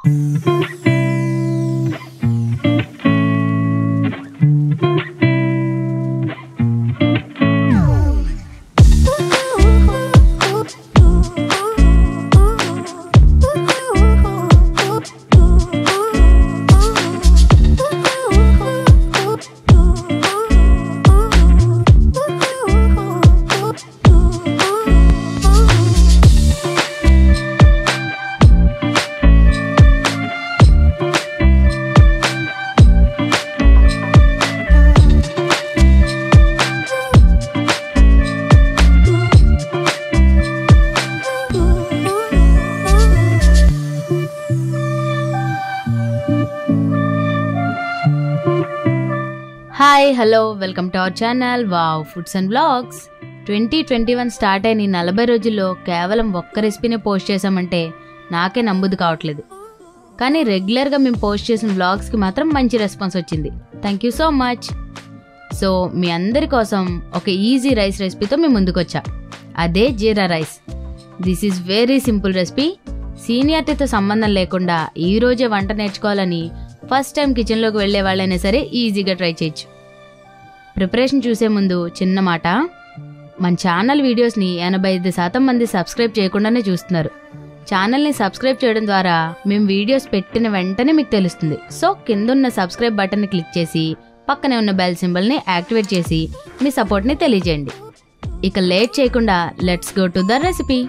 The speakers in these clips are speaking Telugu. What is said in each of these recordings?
hi hello welcome to our channel wow foods and blogs twenty twenty one start అయిన ఈ నలభై రోజుల్లో కేవలం ఒక్క రెసిపీనే పోస్ట్ చేసామంటే నాకే నమ్ముదు కావట్లేదు కానీ రెగ్యులర్గా మేము పోస్ట్ చేసిన వ్లాగ్స్కి మాత్రం మంచి రెస్పాన్స్ వచ్చింది thank you so much so మీ అందరి కోసం ఒక ఈజీ రైస్ రెసిపీతో మేము ముందుకొచ్చా అదే jeera rice this is very simple recipe సీనియారిటీతో సంబంధం లేకుండా ఈ రోజే వంట నేర్చుకోవాలని ఫస్ట్ టైం కిచెన్లోకి వెళ్ళే వాళ్ళైనా సరే ఈజీగా ట్రై చేయొచ్చు ప్రిపరేషన్ చూసే ముందు చిన్న మాట మన ఛానల్ వీడియోస్ని ఎనభై ఐదు శాతం మంది సబ్స్క్రైబ్ చేయకుండానే చూస్తున్నారు ఛానల్ని సబ్స్క్రైబ్ చేయడం ద్వారా మేము వీడియోస్ పెట్టిన వెంటనే మీకు తెలుస్తుంది సో కిందున్న సబ్స్క్రైబ్ బటన్ని క్లిక్ చేసి పక్కనే ఉన్న బెల్ సింబల్ని యాక్టివేట్ చేసి మీ సపోర్ట్ని తెలియజేయండి ఇక లేట్ చేయకుండా let's go to the recipe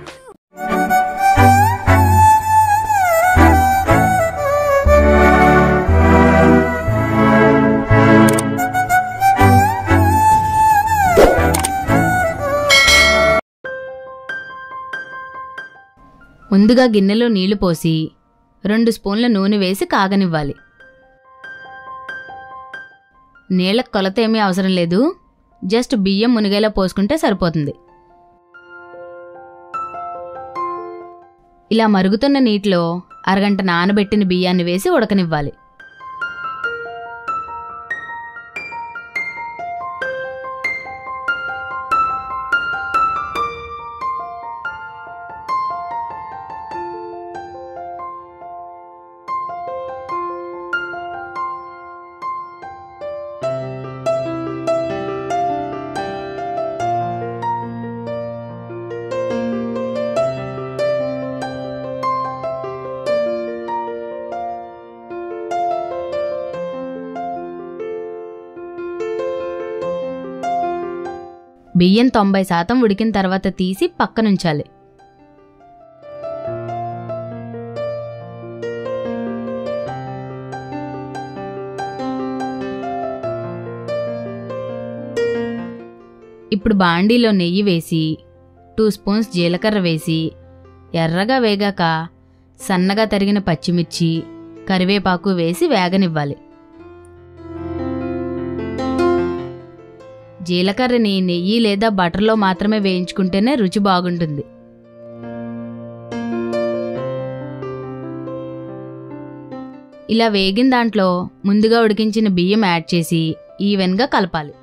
ముందుగా గిన్నెలో నీళ్లు పోసి రెండు స్పూన్ల నూనె వేసి కాగనివ్వాలి నీళ్ళకు కొలత ఏమీ అవసరం లేదు జస్ట్ బియ్యం మునిగేలా పోసుకుంటే సరిపోతుంది ఇలా మరుగుతున్న నీటిలో అరగంట నానబెట్టిన బియ్యాన్ని వేసి ఉడకనివ్వాలి బియ్యం తొంభై శాతం ఉడికిన తర్వాత తీసి పక్కనుంచాలి ఇప్పుడు బాండీలో నెయ్యి వేసి టూ స్పూన్స్ జీలకర్ర వేసి ఎర్రగా వేగాక సన్నగా తరిగిన పచ్చిమిర్చి కరివేపాకు వేసి వేగనివ్వాలి జీలకర్రని నెయ్యి లేదా బటర్లో మాత్రమే వేయించుకుంటేనే రుచి బాగుంటుంది ఇలా వేగిన దాంట్లో ముందుగా ఉడికించిన బియ్యం యాడ్ చేసి ఈవెన్గా కలపాలి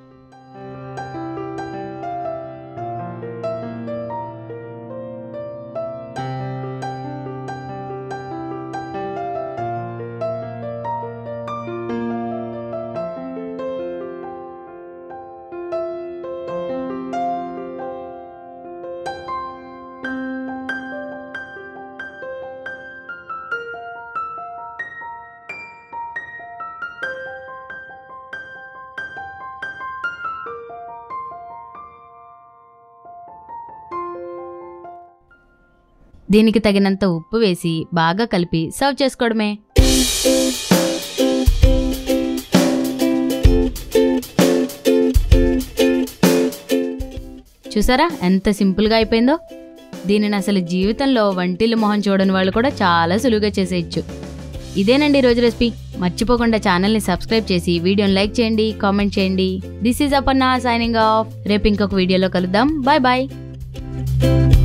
దీనికి తగినంత ఉప్పు వేసి బాగా కలిపి సర్వ్ చేసుకోవడమే చూసారా ఎంత సింపుల్గా అయిపోయిందో దీనిని అసలు జీవితంలో వంటిల్లు మొహం చూడని వాళ్ళు కూడా చాలా సులువుగా చేసేయచ్చు ఇదేనండి ఈరోజు రెసిపీ మర్చిపోకుండా ఛానల్ని సబ్స్క్రైబ్ చేసి వీడియోని లైక్ చేయండి కామెంట్ చేయండి this is Apanna signing off రేపు ఇంకొక వీడియోలో కలుద్దాం బాయ్ బాయ్